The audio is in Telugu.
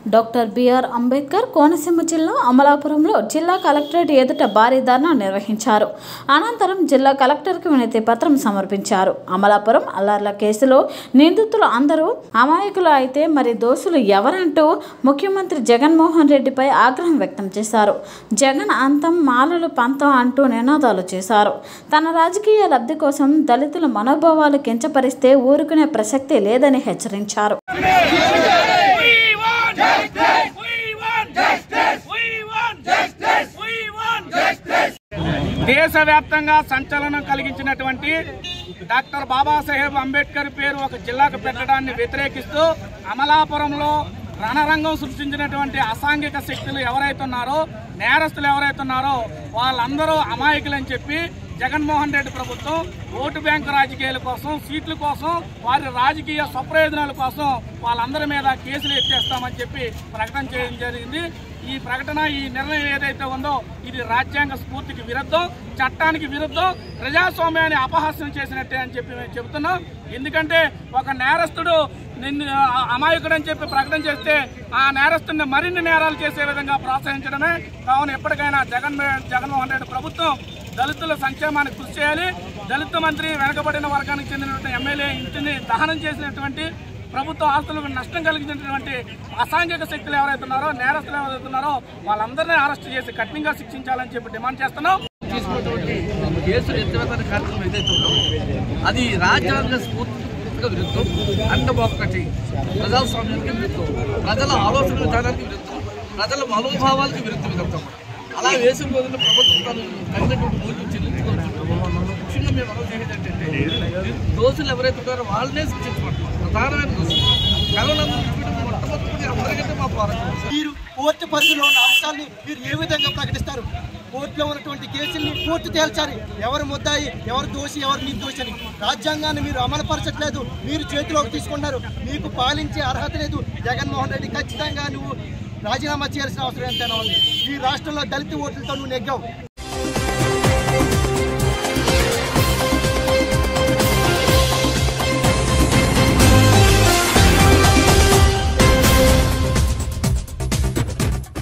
డాక్టర్ బిఆర్ అంబేద్కర్ కోనసీమ జిల్లా అమలాపురంలో జిల్లా కలెక్టరేట్ ఎదుట భారీ ధర్నా నిర్వహించారు అనంతరం జిల్లా కలెక్టర్కి వినతి పత్రం సమర్పించారు అమలాపురం అల్లర్ల కేసులో నిందితులు అందరూ అమాయకులు అయితే మరి దోషులు ఎవరంటూ ముఖ్యమంత్రి జగన్మోహన్ రెడ్డిపై ఆగ్రహం వ్యక్తం చేశారు జగన్ అంతం మాలలు పంతం అంటూ నినాదాలు చేశారు తన రాజకీయ లబ్ధి కోసం దళితుల మనోభావాలు కించపరిస్తే ఊరుకునే ప్రసక్తే లేదని హెచ్చరించారు We want justice. We want justice. We want justice. We want justice. దేశవ్యాప్తంగా సంచలనం కలిగించినటువంటి డాక్టర్ బాబాసాహెబ్ అంబేద్కర్ పేరు ఒక జిల్లాకు పెట్టడాన్ని వ్యతిరేకిస్తూ అమలాపురంలో రణరంగం సృష్టించినటువంటి అసాంఘిక శక్తులు ఎవరైతే ఉన్నారో నేరస్తులు ఎవరైతే ఉన్నారో వాళ్ళందరూ అమాయకులని చెప్పి జగన్మోహన్ రెడ్డి ప్రభుత్వం ఓటు బ్యాంకు రాజకీయాల కోసం సీట్ల కోసం వారి రాజకీయ స్వప్రయోజనాల కోసం వాళ్ళందరి మీద కేసులు ఎత్తేస్తామని చెప్పి ప్రకటన చేయడం జరిగింది ఈ ప్రకటన ఈ నిర్ణయం ఏదైతే ఉందో ఇది రాజ్యాంగ స్ఫూర్తికి విరుద్ధం చట్టానికి విరుద్ధం ప్రజాస్వామ్యాన్ని అపహాస్యం చేసినట్టే అని చెప్పి మేము చెబుతున్నాం ఎందుకంటే ఒక నేరస్తుడు నిన్ను ఆ- అమాయకుడు అని చెప్పి ప్రకటన చేస్తే ఆ నేరస్తుడిని మరిన్ని నేరాలు చేసే విధంగా ప్రోత్సహించడమే కావున ఎప్పటికైనా జగన్ జగన్మోహన్ రెడ్డి ప్రభుత్వం దళితుల సంక్షేమానికి కృషి చేయాలి దళిత మంత్రి వెనకబడిన వర్గానికి చెందినటువంటి ఎమ్మెల్యే ఇంటిని దహనం చేసినటువంటి ప్రభుత్వ ఆస్తులకు నష్టం కలిగించినటువంటి అసాంఘిక శక్తులు ఎవరైతే ఉన్నారో నేరస్తులు ఎవరైతే ఉన్నారో వాళ్ళందరినీ అరెస్ట్ చేసి కఠినంగా శిక్షించాలని చెప్పి డిమాండ్ చేస్తున్నాం తీసుకున్నటువంటి కేసులు ఎత్తివేతన కార్యక్రమం ఏదైతే ఉందో అది రాజ్యాంగ స్ఫూర్తిగా విరుద్ధం అండ్ ఒక్కటి ప్రజాస్వామ్యానికి విరుద్ధం ప్రజల ఆలోచన విధానానికి విరుద్ధం ప్రజల మనోభావాలకు విరుద్ధం ఇదంతా కూడా అలా వేసిన రోజున ప్రభుత్వం తను తగినటువంటి మూల్యం చెల్లించుకోవచ్చు ముఖ్యంగా మేము అనౌన్స్ చేసేది ఏంటంటే దోషులు ఎవరైతే ఉన్నారో వాళ్ళనే శిక్షించబడతాం ప్రధానమైన దోషులు కరోనా మొట్టమొదటి అందరికంటే మా పోరాటం మీరు కోర్టు పరిధిలో ఉన్న అంశాన్ని మీరు ఏ విధంగా ప్రకటిస్తారు కోర్టులో ఉన్నటువంటి కేసుల్ని కోర్టు తేల్చాలి ఎవరు ముద్దాయి ఎవరు దోషి ఎవరు నిర్దోషి అని రాజ్యాంగాన్ని మీరు అమలుపరచట్లేదు మీరు చేతిలోకి తీసుకున్నారు మీకు పాలించే అర్హత లేదు జగన్మోహన్ రెడ్డి ఖచ్చితంగా నువ్వు రాజీనామా చేయాల్సిన అవసరం ఎంతైనా ఉంది ఈ రాష్ట్రంలో దళిత ఓట్లతో నువ్వు నెగ్గావు